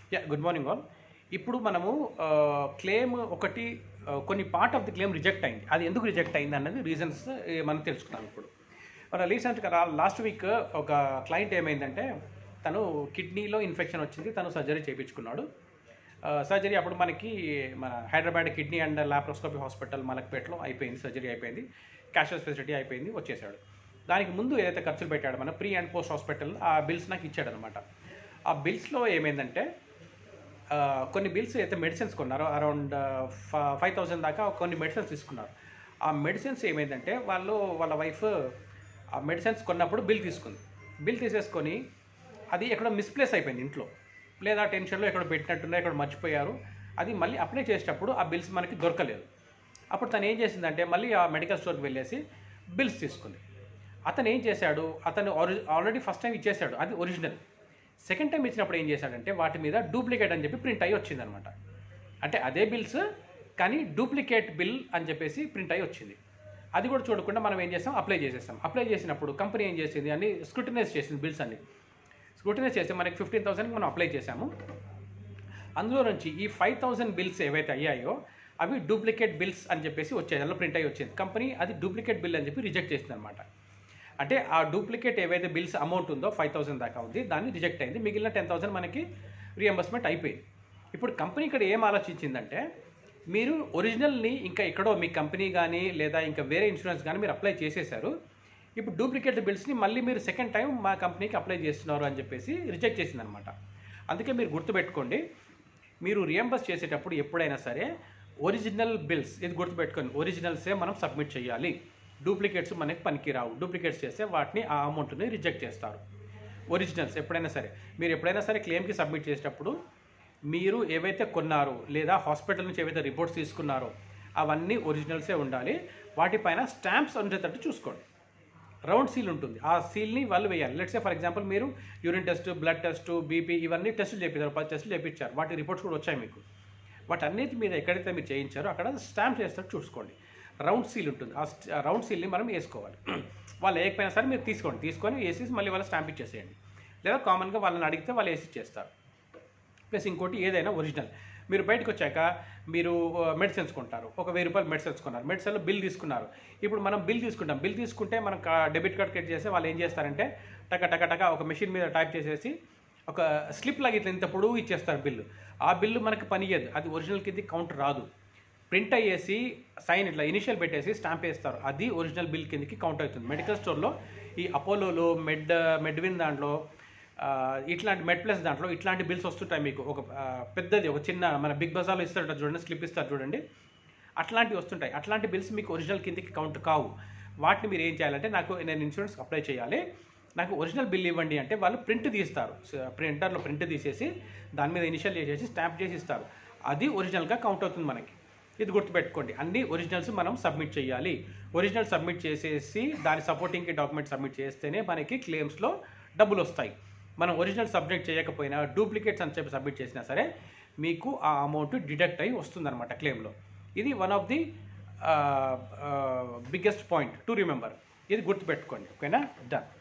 yeah good morning all ఇప్పుడు మనము claim ఒకటి ఆ, కొన్ని part of the claim reject అయింది అది ఎందుకు రిజెక్ట్ అయింది అన్నది రీజన్స్ మనం తెలుసుకున్నాం ఇప్పుడు మన రీసెంట్గా లాస్ట్ వీక్ ఒక క్లయింట్ ఏమైందంటే తను కిడ్నీలో ఇన్ఫెక్షన్ వచ్చింది తను సర్జరీ చేయించుకున్నాడు సర్జరీ అప్పుడు మనకి మన Hyderabad kidney and laparoscopy hospital మలక్పేటలో అయిపోయింది సర్జరీ అయిపోయింది క్యాషెస్ ఫెసిలిటీ అయిపోయింది వచ్చేసాడు దానికి ముందు ఏదైతే ఖర్చులు పెట్టాడో మన ప్రీ అండ్ పోస్ట్ హాస్పిటల్ ఆ బిల్స్ నాకు ఇచ్చాడు అనమాట ఆ బిల్స్లో ఏమైందంటే ఆ, కొన్ని బిల్స్ అయితే మెడిసిన్స్ కొన్నారో అరౌండ్ ఫైవ్ థౌసండ్ దాకా కొన్ని మెడిసిన్స్ తీసుకున్నారు ఆ మెడిసిన్స్ ఏమైందంటే వాళ్ళు వాళ్ళ వైఫ్ ఆ మెడిసిన్స్ కొన్నప్పుడు బిల్ తీసుకుంది బిల్ తీసేసుకొని అది ఎక్కడో మిస్ప్లేస్ అయిపోయింది ఇంట్లో లేదా టెన్షన్లో ఎక్కడ పెట్టినట్టున్నా ఎక్కడ మర్చిపోయారు అది మళ్ళీ అప్లై చేసేటప్పుడు ఆ బిల్స్ మనకి దొరకలేదు అప్పుడు తను ఏం చేసిందంటే మళ్ళీ ఆ మెడికల్ స్టోర్కి వెళ్ళేసి బిల్స్ తీసుకుంది అతను ఏం చేశాడు అతను ఆల్రెడీ ఫస్ట్ టైం ఇచ్చేసాడు అది ఒరిజినల్ సెకండ్ టైం ఇచ్చినప్పుడు ఏం చేశాడంటే వాటి మీద డూప్లికేట్ అని చెప్పి ప్రింట్ అయ్యి వచ్చిందనమాట అంటే అదే బిల్స్ కానీ డూప్లికేట్ బిల్ అని చెప్పేసి ప్రింట్ అయ్యి వచ్చింది అది కూడా చూడకుండా మనం ఏం చేస్తాం అప్లై చేసేస్తాం అప్లై చేసినప్పుడు కంపెనీ ఏం చేసింది అన్ని స్క్రూటినైజ్ చేసింది బిల్స్ అన్ని స్క్రూటినైజ్ చేస్తే మనకి ఫిఫ్టీన్ థౌసండ్కి మనం అప్లై చేసాము అందులో నుంచి ఈ ఫైవ్ థౌసండ్ బిల్స్ ఏవైతే అయ్యాయో అవి డూప్లికేట్ బిల్స్ అని చెప్పేసి వచ్చాయి అందులో ప్రింట్ అయ్యి వచ్చింది కంపెనీ అది డూప్లికేట్ బిల్ అని చెప్పి రిజెక్ట్ చేసింది అనమాట అంటే ఆ డూప్లికేట్ ఏవైతే బిల్స్ అమౌంట్ ఉందో ఫైవ్ థౌసండ్ దాకా ఉంది దాన్ని రిజెక్ట్ అయింది మిగిలిన టెన్ థౌసండ్ మనకి రియంబర్స్మెంట్ అయిపోయింది ఇప్పుడు కంపెనీ ఇక్కడ ఏం ఆలోచించిందంటే మీరు ఒరిజినల్ని ఇంకా ఎక్కడో మీ కంపెనీ కానీ లేదా ఇంకా వేరే ఇన్సూరెన్స్ కానీ మీరు అప్లై చేసేసారు ఇప్పుడు డూప్లికేట్ బిల్స్ని మళ్ళీ మీరు సెకండ్ టైం మా కంపెనీకి అప్లై చేస్తున్నారు అని చెప్పేసి రిజెక్ట్ చేసిందనమాట అందుకే మీరు గుర్తుపెట్టుకోండి మీరు రియంబర్స్ చేసేటప్పుడు ఎప్పుడైనా సరే ఒరిజినల్ బిల్స్ ఇది గుర్తుపెట్టుకోండి ఒరిజినల్సే మనం సబ్మిట్ చేయాలి డూప్లికేట్స్ మనకి పనికిరావు డూప్లికేట్స్ చేస్తే వాటిని ఆ అమౌంట్ని రిజెక్ట్ చేస్తారు ఒరిజినల్స్ ఎప్పుడైనా సరే మీరు ఎప్పుడైనా సరే క్లెయిమ్కి సబ్మిట్ చేసేటప్పుడు మీరు ఏవైతే కొన్నారో లేదా హాస్పిటల్ నుంచి ఏవైతే రిపోర్ట్స్ తీసుకున్నారో అవన్నీ ఒరిజినల్సే ఉండాలి వాటిపైన స్టాంప్స్ ఉండేటట్టు చూసుకోండి రౌండ్ సీల్ ఉంటుంది ఆ సీల్ని వాళ్ళు వేయాలి లెట్స్ ఫర్ ఎగ్జాంపుల్ మీరు urine test blood test BP ఇవన్నీ టెస్టులు చేపించారు పది టెస్టులు చేయించారు వాటి రిపోర్ట్స్ కూడా వచ్చాయి మీకు వాటన్నిటి మీద ఎక్కడైతే మీరు చేయించారో అక్కడ స్టాంప్ చేస్తారు చూసుకోండి రౌండ్ సీల్ ఉంటుంది ఆ స్ట్- ఆ రౌండ్ సీల్ని మనం వేసుకోవాలి వాళ్ళు వేయకపోయినా సరే మీరు తీసుకోండి తీసుకొని వేసేసి మళ్ళీ వాళ్ళ స్టాంప్ ఇచ్చేసేయండి లేదా కామన్గా వాళ్ళని అడిగితే వాళ్ళు వేసి ఇచ్చేస్తారు ప్లస్ ఇంకోటి ఏదైనా ఒరిజినల్ మీరు బయటకు వచ్చాక మీరు మెడిసిన్స్ కొంటారు ఒక వెయ్యి రూపాయలు మెడిసిన్స్ కొన్నారు మెడిసిన్లో బిల్ తీసుకున్నారు ఇప్పుడు మనం బిల్ తీసుకుంటాం బిల్ తీసుకుంటే మనం డెబిట్ కార్డ్ కట్ చేస్తే వాళ్ళు ఏం చేస్తారంటే టక టక టక ఒక మెషిన్ మీద టైప్ చేసేసి ఒక స్లిప్ లాగా ఇట్లా ఇంత పొడవు ఇచ్చేస్తారు బిల్లు ఆ బిల్లు మనకి పనిచేయదు అది ఒరిజినల్ కింద కౌంట్ రాదు ప్రింట్ అయ్యేసి సైన్ ఇట్లా ఇనిషియల్ పెట్టేసి స్టాంప్ వేస్తారు అది ఒరిజినల్ బిల్ కిందకి కౌంట్ అవుతుంది మెడికల్ స్టోర్లో ఈ అపోలోలో మెడ్ మెడ్విన్ దాంట్లో ఆ, ఇట్లాంటి మెడ్ ప్లస్ దాంట్లో ఇట్లాంటి బిల్స్ వస్తుంటాయి మీకు ఒక ఆ, పెద్దది ఒక చిన్న మన బిగ్ బజార్లో ఇస్తారు చూడండి స్లిప్ ఇస్తారు చూడండి అట్లాంటివి వస్తుంటాయి అట్లాంటి బిల్స్ మీకు ఒరిజినల్ కిందకి కౌంట్ కావు వాటిని మీరు ఏం చేయాలంటే నాకు నేను ఇన్సూరెన్స్ అప్లై చేయాలి నాకు ఒరిజినల్ బిల్ ఇవ్వండి అంటే వాళ్ళు ప్రింట్ తీస్తారు ప్రింటర్లో ప్రింట్ తీసేసి దాని మీద ఇనిషియల్ చేసేసి స్టాంప్ చేసి ఇస్తారు అది ఒరిజినల్గా కౌంట్ అవుతుంది మనకి ఇది గుర్తుపెట్టుకోండి అన్ని ఒరిజినల్స్ మనం సబ్మిట్ చేయాలి ఒరిజినల్ సబ్మిట్ చేసేసి దాని సపోర్టింగ్కి డాక్యుమెంట్ సబ్మిట్ చేస్తేనే మనకి క్లెయిమ్స్లో డబ్బులు వస్తాయి మనం ఒరిజినల్ సబ్మిట్ చేయకపోయినా డూప్లికేట్స్ అని చెప్పి సబ్మిట్ చేసినా సరే మీకు ఆ అమౌంట్ డిడక్ట్ అయ్యి వస్తుందన్నమాట క్లెయిమ్లో ఇది one of the biggest point to remember ఇది గుర్తుపెట్టుకోండి ఓకేనా డన్